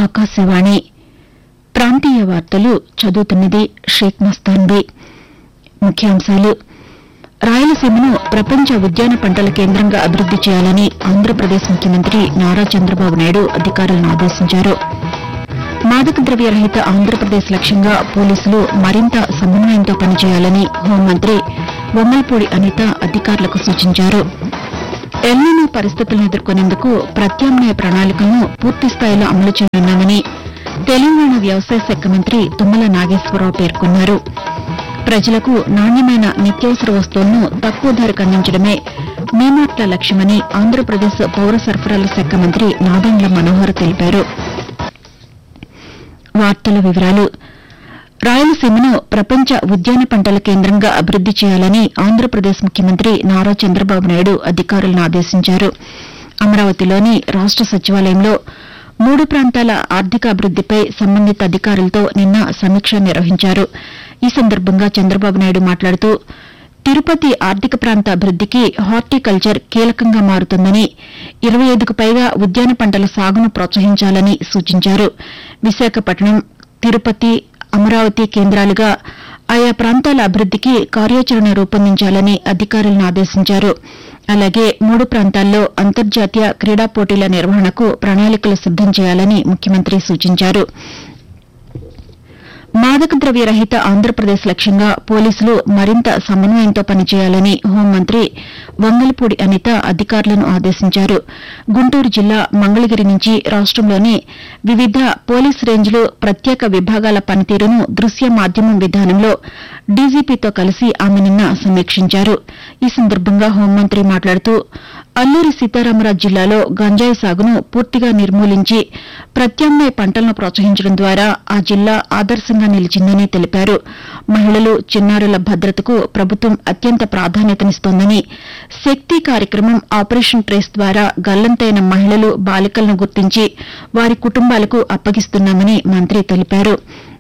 ఆకాశవాణి ప్రాంతీయ వార్తలు చదువుతున్నది షేక్ మస్తాన్బీ ముఖ్యాంశాలు రాయలసీమను ప్రపంచ ఉద్యాన పంటల కేంద్రంగా అభివృద్ది చేయాలని ఆంధ్రప్రదేశ్ ముఖ్యమంత్రి నారా చంద్రబాబు నాయుడు అధికారులను ఆదేశించారు మాదక ద్రవ్య రహిత ఆంధ్రప్రదేశ్ లక్ష్యంగా పోలీసులు మరింత సమన్వయంతో పనిచేయాలని హోంమంత్రి బొమ్మలపూడి అనిత అధికారులకు సూచించారు ఎల్నినో పరిస్థితులను ఎదుర్కొనేందుకు ప్రత్యామ్నాయ ప్రణాళికలను పూర్తిస్థాయిలో అమలు చేయనున్నామని తెలంగాణ వ్యవసాయ శాఖ మంత్రి తుమ్మల నాగేశ్వరరావు పేర్కొన్నారు ప్రజలకు నాణ్యమైన నిత్యావసర వస్తువులను తక్కువ ధరకు అందించడమే మీమాట్ల లక్ష్యమని ఆంధ్రప్రదేశ్ పౌర సరఫరాల శాఖ మంత్రి నాదెండ్ల మనోహర్ తెలిపారు వార్తల వివరాలు రాయలసీమను ప్రపంచ ఉద్యాన పంటల కేంద్రంగా అభివృద్ది చేయాలని ఆంధ్రప్రదేశ్ ముఖ్యమంత్రి నారా చంద్రబాబు నాయుడు అధికారులను ఆదేశించారు అమరావతిలోని రాష్ట సచివాలయంలో మూడు ప్రాంతాల ఆర్థిక అభివృద్దిపై సంబంధిత అధికారులతో నిన్న సమీక్ష నిర్వహించారు ఈ సందర్భంగా చంద్రబాబు నాయుడు మాట్లాడుతూ తిరుపతి ఆర్థిక ప్రాంత అభివృద్దికి హార్టికల్చర్ కీలకంగా మారుతుందని ఇరవై ఐదుకు పైగా ఉద్యాన పంటల సాగును ప్రోత్సహించాలని సూచించారు విశాఖపట్నం తిరుపతి అమరావతి కేంద్రాలుగా ఆయా ప్రాంతాల అభివృద్దికి కార్యాచరణ రూపొందించాలని అధికారులను ఆదేశించారు అలాగే మూడు ప్రాంతాల్లో అంతర్జాతీయ క్రీడా పోటీల నిర్వహణకు ప్రణాళికలు సిద్దం చేయాలని ముఖ్యమంత్రి సూచించారు మాదక ద్రవ్య రహిత ఆంధ్రప్రదేశ్ లక్ష్యంగా పోలీసులు మరింత సమన్వయంతో పనిచేయాలని హోంమంత్రి వంగలపూడి అనిత అధికారులను ఆదేశించారు గుంటూరు జిల్లా మంగళగిరి నుంచి రాష్టంలోని వివిధ పోలీస్ రేంజ్లు ప్రత్యేక విభాగాల పనితీరును దృశ్య మాధ్యమం విధానంలో డీజీపీతో కలిసి ఆమె నిన్న సమీక్షించారు ఈ సందర్భంగా హోంమంత్రి మాట్లాడుతూ అల్లూరి సీతారామరాజు జిల్లాలో గంజాయి సాగును పూర్తిగా నిర్మూలించి ప్రత్యామ్నాయ పంటలను ప్రోత్సహించడం ద్వారా ఆ జిల్లా ఆదర్శంగా నిలిచిందని తెలిపారు మహిళలు చిన్నారుల భద్రతకు ప్రభుత్వం అత్యంత ప్రాధాన్యతనిస్తోందని శక్తి కార్యక్రమం ఆపరేషన్ ట్రేస్ ద్వారా గల్లంతైన మహిళలు బాలికలను గుర్తించి వారి కుటుంబాలకు అప్పగిస్తున్నామని మంత్రి తెలిపారు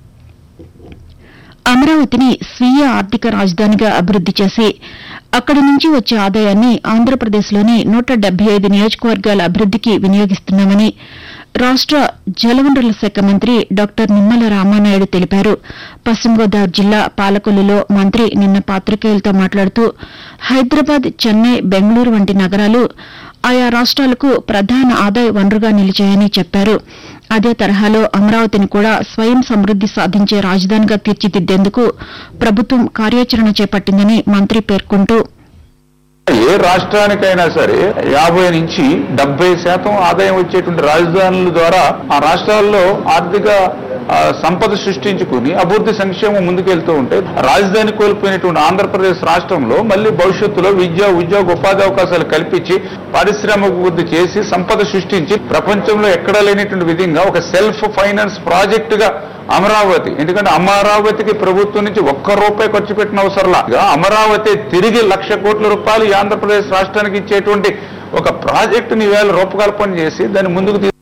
అమరావతిని స్వీయ ఆర్థిక రాజధానిగా అభివృద్ది చేసి అక్కడి నుంచి వచ్చే ఆదాయాన్ని ఆంధ్రప్రదేశ్లోని నూట డెబ్బై ఐదు నియోజకవర్గాల అభివృద్దికి వినియోగిస్తున్నామని రాష్ట జలవనరుల శాఖ మంత్రి డాక్టర్ నిమ్మల రామానాయుడు తెలిపారు పశ్చిమ గోదావరి జిల్లా పాలకొల్లులో మంత్రి నిన్న పాతికేయులతో మాట్లాడుతూ హైదరాబాద్ చెన్నై బెంగళూరు వంటి నగరాలు ఆయా రాష్ట్రాలకు ప్రధాన ఆదాయ వనరుగా నిలిచాయని చెప్పారు అదే తరహాలో అమరావతిని కూడా స్వయం సమృద్ది సాధించే రాజధానిగా తీర్చిదిద్దేందుకు ప్రభుత్వం కార్యాచరణ చేపట్టిందని మంత్రి పేర్కొంటూ ఏ రాష్ట్రానికైనా సరే యాభై నుంచి డెబ్బై శాతం ఆదాయం వచ్చేటువంటి రాజధానుల ద్వారా ఆ రాష్ట్రాల్లో ఆర్థిక ఆ, సంపద సృష్టించుకుని అభివృద్ధి సంక్షేమం ముందుకెళ్తూ ఉంటే రాజధాని కోల్పోయినటువంటి ఆంధ్రప్రదేశ్ రాష్ట్రంలో మళ్ళీ భవిష్యత్తులో విద్య ఉద్యోగ ఉపాధి అవకాశాలు కల్పించి పారిశ్రామిక అభివృద్ధి చేసి సంపద సృష్టించి ప్రపంచంలో ఎక్కడా లేనటువంటి విధంగా ఒక సెల్ఫ్ ఫైనాన్స్ ప్రాజెక్ట్ గా అమరావతి ఎందుకంటే అమరావతికి ప్రభుత్వం నుంచి ఒక్క రూపాయి ఖర్చు పెట్టిన అవసరంలా ఇక అమరావతి తిరిగి లక్ష కోట్ల రూపాయలు ఈ ఆంధ్రప్రదేశ్ రాష్ట్రానికి ఇచ్చేటువంటి ఒక ప్రాజెక్టుని వేల రూపకల్పన చేసి దాన్ని ముందుకు తీ-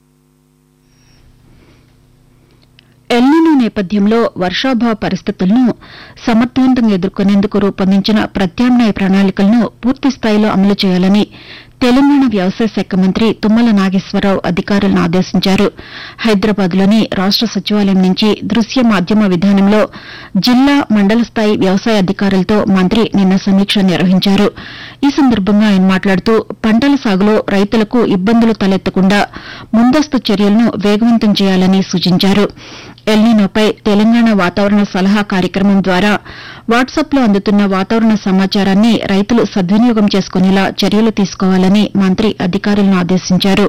ఎల్నినో నేపథ్యంలో వర్షాభావ పరిస్థితులను సమర్థవంతంగా ఎదుర్కొనేందుకు రూపొందించిన ప్రత్యామ్నాయ ప్రణాళికలను పూర్తి స్థాయిలో అమలు చేయాలని తెలంగాణ వ్యవసాయ శాఖ మంత్రి తుమ్మల నాగేశ్వరరావు అధికారులను ఆదేశించారు హైదరాబాద్లోని రాష్ట సచివాలయం నుంచి దృశ్య మాధ్యమ విధానంలో జిల్లా మండల స్థాయి వ్యవసాయ అధికారులతో మంత్రి నిన్న సమీక్ష నిర్వహించారు ఈ సందర్భంగా ఆయన మాట్లాడుతూ పంటల సాగులో రైతులకు ఇబ్బందులు తలెత్తకుండా ముందస్తు చర్యలను వేగవంతం చేయాలని సూచించారు ఎల్నినోపై తెలంగాణ వాతావరణ సలహా కార్యక్రమం ద్వారా వాట్సాప్లో అందుతున్న వాతావరణ సమాచారాన్ని రైతులు సద్వినియోగం చేసుకునేలా చర్యలు తీసుకోవాలని మంత్రి అధికారులను ఆదేశించారు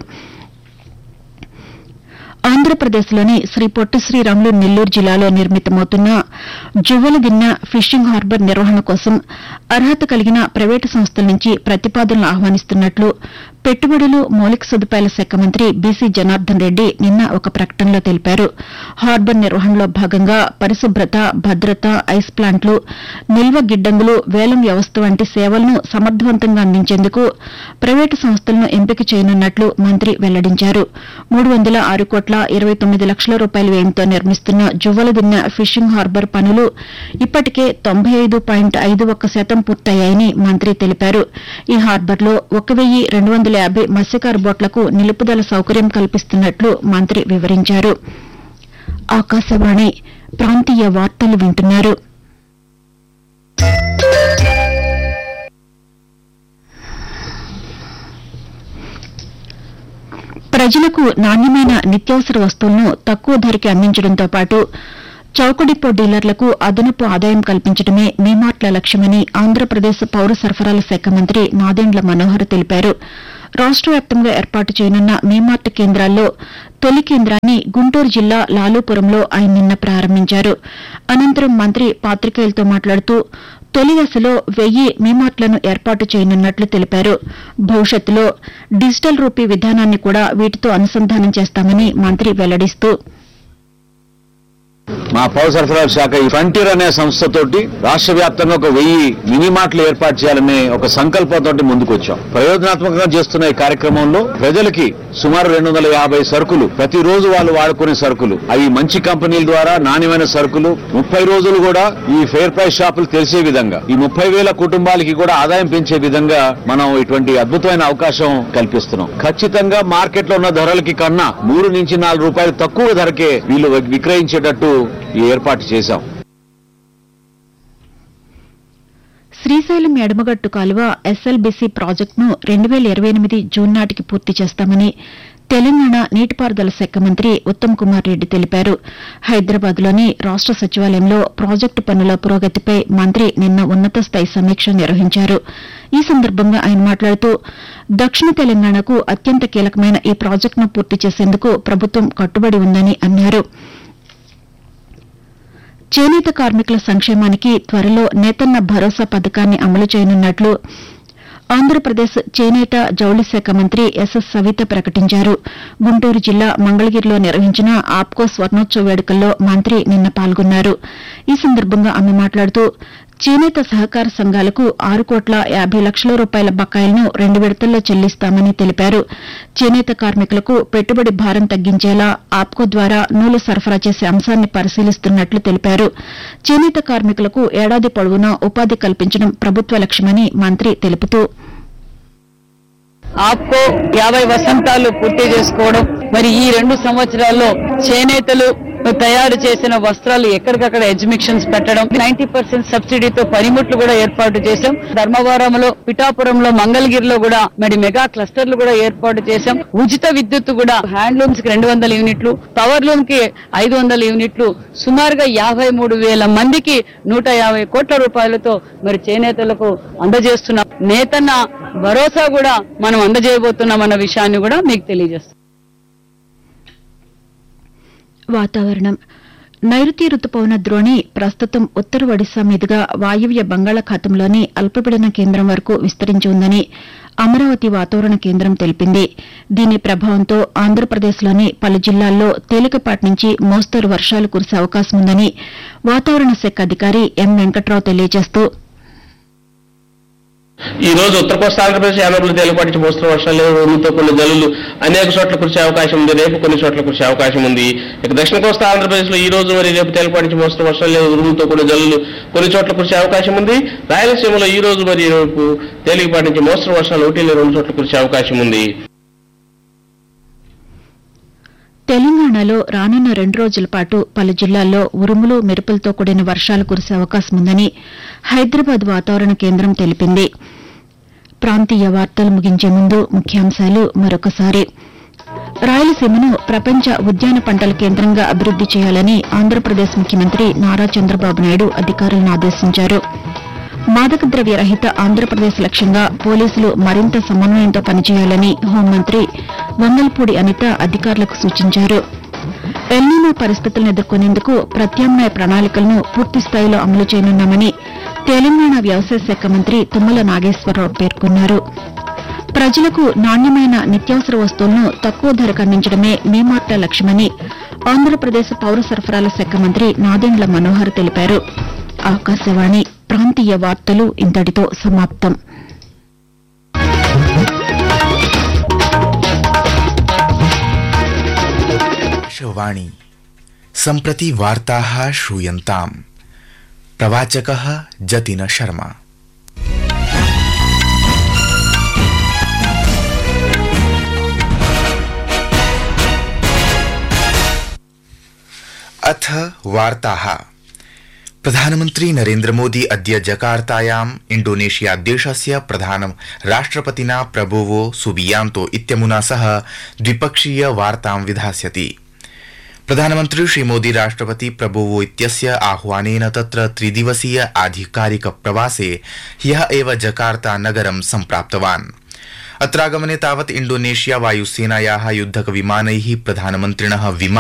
ఆంధ్రప్రదేశ్లోని శ్రీ పొట్టి శ్రీరాములు నెల్లూరు జిల్లాలో నిర్మితమవుతున్న జువ్వలదిన్న ఫిషింగ్ హార్బర్ నిర్వహణ కోసం అర్హత కలిగిన ప్రైవేటు సంస్థల నుంచి ప్రతిపాదనలు ఆహ్వానిస్తున్నట్లు పెట్టుబడులు మౌలిక సదుపాయాల శాఖ మంత్రి బీసీ జనార్దన్ రెడ్డి నిన్న ఒక ప్రకటనలో తెలిపారు హార్బర్ నిర్వహణలో భాగంగా పరిశుభ్రత భద్రత ఐస్ ప్లాంట్లు నిల్వ గిడ్డంగులు వేలం వ్యవస్థ వంటి సేవలను సమర్థవంతంగా అందించేందుకు ప్రైవేటు సంస్థలను ఎంపిక చేయనున్నట్లు మంత్రి వెల్లడించారు మూడు వందల ఆరు కోట్ల ఇరవై తొమ్మిది లక్షల రూపాయల వ్యయంతో నిర్మిస్తున్న జువ్వలదిన్న ఫిషింగ్ హార్బర్ పనులు ఇప్పటికే తొంభై ఐదు పాయింట్ ఐదు ఒక్క శాతం పూర్తయ్యాయని మంత్రి తెలిపారు ఈ హార్బర్లో ఒక వెయ్యి రెండు వందల వందల యాభై మత్స్యకార బోట్లకు నిలుపుదల సౌకర్యం కల్పిస్తున్నట్లు మంత్రి వివరించారు ఆకాశవాణి ప్రాంతీయ వార్తలు వింటున్నారు ప్రజలకు నాణ్యమైన నిత్యావసర వస్తువులను తక్కువ ధరకి అందించడంతో పాటు చౌకడిపో డీలర్లకు అదనపు ఆదాయం కల్పించడమే మీమార్ట్ల లక్ష్యమని ఆంధ్రప్రదేశ్ పౌర సరఫరాల శాఖ మంత్రి నాదెండ్ల మనోహర్ తెలిపారు రాష్ట వ్యాప్తంగా ఏర్పాటు చేయనున్న మీమార్ట్ కేంద్రాల్లో తొలి కేంద్రాన్ని గుంటూరు జిల్లా లాలూపురంలో ఆయన నిన్న ప్రారంభించారు అనంతరం మంత్రి పాతికేయులతో మాట్లాడుతూ తొలి దశలో వెయ్యి మీమార్ట్లను ఏర్పాటు చేయనున్నట్లు తెలిపారు భవిష్యత్తులో డిజిటల్ రూపీ విధానాన్ని కూడా వీటితో అనుసంధానం చేస్తామని మంత్రి వెల్లడిస్తూ మా పౌర సరఫరాల శాఖ ఈ ఫ్రంటియర్ అనే సంస్థతోటి రాష్ట్ర వ్యాప్తంగా ఒక వెయ్యి మినీ మార్ట్లు ఏర్పాటు చేయాలనే ఒక సంకల్పంతో ముందుకొచ్చాం ప్రయోజనాత్మకంగా చేస్తున్న ఈ కార్యక్రమంలో ప్రజలకి సుమారు రెండు వందల యాభై సరుకులు ప్రతిరోజు వాళ్ళు వాడుకునే సరుకులు అవి మంచి కంపెనీల ద్వారా నాణ్యమైన సరుకులు ముప్పై రోజులు కూడా ఈ ఫెయిర్ ప్రైస్ షాపులు తెలిసే విధంగా ఈ ముప్పై వేల కుటుంబాలకి కూడా ఆదాయం పెంచే విధంగా మనం ఇటువంటి అద్భుతమైన అవకాశం కల్పిస్తున్నాం ఖచ్చితంగా మార్కెట్ లో ఉన్న ధరలకి కన్నా మూడు నుంచి నాలుగు రూపాయలు తక్కువ ధరకే వీళ్ళు విక్రయించేటట్టు ఈ ఏర్పాటు చేశాం శ్రీశైలం ఎడమగట్టు కాలువ ఎస్ఎల్బీసీ ప్రాజెక్టును రెండు వేల ఇరవై ఎనిమిది జూన్ నాటికి పూర్తి చేస్తామని తెలంగాణ నీటిపారుదల శాఖ మంత్రి ఉత్తమ్ కుమార్ రెడ్డి తెలిపారు హైదరాబాద్లోని రాష్ట సచివాలయంలో ప్రాజెక్టు పనుల పురోగతిపై మంత్రి నిన్న ఉన్నత స్థాయి సమీక్ష నిర్వహించారు ఈ సందర్భంగా ఆయన మాట్లాడుతూ దక్షిణ తెలంగాణకు అత్యంత కీలకమైన ఈ ప్రాజెక్టును పూర్తి చేసేందుకు ప్రభుత్వం కట్టుబడి ఉందని అన్నారు చేనేత కార్మికుల సంక్షేమానికి త్వరలో నేతన్న భరోసా పథకాన్ని అమలు చేయనున్నట్లు ఆంధ్రప్రదేశ్ చేనేత జౌళి శాఖ మంత్రి ఎస్ఎస్ సవిత ప్రకటించారు గుంటూరు జిల్లా మంగళగిరిలో నిర్వహించిన ఆప్కో స్వర్ణోత్సవ వేడుకల్లో మంత్రి నిన్న పాల్గొన్నారు ఈ సందర్భంగా ఆమె మాట్లాడుతూ చేనేత సహకార సంఘాలకు ఆరు కోట్ల యాభై లక్షల రూపాయల బకాయిలను రెండు విడతల్లో చెల్లిస్తామని తెలిపారు చేనేత కార్మికులకు పెట్టుబడి భారం తగ్గించేలా ఆప్కో ద్వారా నూలు సరఫరా చేసే అంశాన్ని పరిశీలిస్తున్నట్లు తెలిపారు చేనేత కార్మికులకు ఏడాది పొడవునా ఉపాధి కల్పించడం ప్రభుత్వ లక్ష్యమని మంత్రి తెలుపుతూ ఆప్కో యాభై వసంతాలు పూర్తి చేసుకోవడం మరి ఈ రెండు సంవత్సరాల్లో చేనేతలు తయారు చేసిన వస్త్రాలు ఎక్కడికక్కడ ఎగ్జిబిషన్స్ పెట్టడం నైన్టీ పర్సెంట్ సబ్సిడీతో పనిముట్లు కూడా ఏర్పాటు చేశాం ధర్మవరంలో పిఠాపురంలో మంగళగిరిలో కూడా మరి మెగా క్లస్టర్లు కూడా ఏర్పాటు చేశాం ఉచిత విద్యుత్ కూడా హ్యాండ్లూమ్స్ కి రెండు వందల యూనిట్లు పవర్ లూమ్ కి ఐదు వందల యూనిట్లు సుమారుగా యాభై మూడు వేల మందికి నూట యాభై కోట్ల రూపాయలతో మరి చేనేతలకు అందజేస్తున్నాం నేతన్న భరోసా కూడా మనం అందజేయబోతున్నాం అన్న విషయాన్ని కూడా మీకు తెలియజేస్తాం వాతావరణం నైరుతి రుతుపవన ద్రోణి ప్రస్తుతం ఉత్తర ఒడిశా మీదుగా వాయువ్య బంగాళాఖాతంలోని అల్పపీడన కేంద్రం వరకు విస్తరించి ఉందని అమరావతి వాతావరణ కేంద్రం తెలిపింది దీని ప్రభావంతో ఆంధ్రప్రదేశ్లోని పలు జిల్లాల్లో తేలికపాటి నుంచి మోస్తరు వర్షాలు కురిసే అవకాశం ఉందని వాతావరణ శాఖ అధికారి ఎం వెంకట్రావు తెలియజేస్తూ ఈ రోజు ఉత్తర కోస్తా ఆంధ్రప్రదేశ్ యానూరులో తేలిపాటి నుంచి మోస్తరు వర్షాలు ఉరుములతో కొన్ని జల్లులు అనేక చోట్ల కురిసే అవకాశం ఉంది రేపు కొన్ని చోట్ల కురిసే అవకాశం ఉంది ఇక దక్షిణ కోస్తా ఆంధ్రప్రదేశ్ లో ఈ రోజు మరి రేపు తేలిపాటి నుంచి మోస్తరు వర్షాలు ఉరుములతో కొన్ని జల్లులు కొన్ని చోట్ల కురిసే అవకాశం ఉంది రాయలసీమలో ఈ రోజు మరి రేపు తేలికపాటి నుంచి మోస్తరు వర్షాలు ఒకటి లేదా రెండు చోట్ల కురిసే అవకాశం ఉంది తెలంగాణలో రానున్న రెండు రోజుల పాటు పలు జిల్లాల్లో ఉరుములు మెరుపులతో కూడిన వర్షాలు కురిసే అవకాశం ఉందని హైదరాబాద్ వాతావరణ కేంద్రం తెలిపింది ప్రాంతీయ వార్తలు ముగించే ముందు ముఖ్యాంశాలు మరొకసారి రాయలసీమను ప్రపంచ ఉద్యాన పంటల కేంద్రంగా అభివృద్ది చేయాలని ఆంధ్రప్రదేశ్ ముఖ్యమంత్రి నారా చంద్రబాబు నాయుడు అధికారులను ఆదేశించారు మాదక ద్రవ్య రహిత ఆంధ్రప్రదేశ్ లక్ష్యంగా పోలీసులు మరింత సమన్వయంతో పనిచేయాలని హోంమంత్రి వంగల్పూడి అనిత అధికారులకు సూచించారు ఎల్నినో పరిస్థితులను ఎదుర్కొనేందుకు ప్రత్యామ్నాయ ప్రణాళికలను పూర్తి స్థాయిలో అమలు చేయనున్నామని తెలంగాణ వ్యవసాయ శాఖ మంత్రి తుమ్మల నాగేశ్వరరావు పేర్కొన్నారు ప్రజలకు నాణ్యమైన నిత్యావసర వస్తువులను తక్కువ ధరకు అందించడమే మీమార్ట లక్ష్యమని ఆంధ్రప్రదేశ్ పౌర సరఫరాల శాఖ మంత్రి నాదెండ్ల మనోహర్ తెలిపారు ఆకాశవాణి ప్రాంతీయ వార్తలు ఇంతటితో సమాప్తం आकाशवाणी सम्प्रति वार्ताः श्रूयन्ताम् प्रवाचकः जतिन शर्मा अथ वार्ताः प्रधानमन्त्री नरेन्द्रमोदी अद्य जकार्तायाम् इण्डोनेशिया देशस्य प्रधान राष्ट्रपतिना प्रबोवो सुबियांतो इत्यमुना सह द्विपक्षीय वार्तां विधास्यति प्रधानमन्त्री श्रीमोदी राष्ट्रपति प्रबोवो इत्यस्य आह्वानेन तत्र त्रिदिवसीय आधिकारिक प्रवासे ह्यः एव जकार्ता नगरं सम्प्राप्तवान् अत्रागमने तावत् इण्डोनेशिया वायुसेनायाः युद्धक विमानैः प्रधानमन्त्रिणः विमान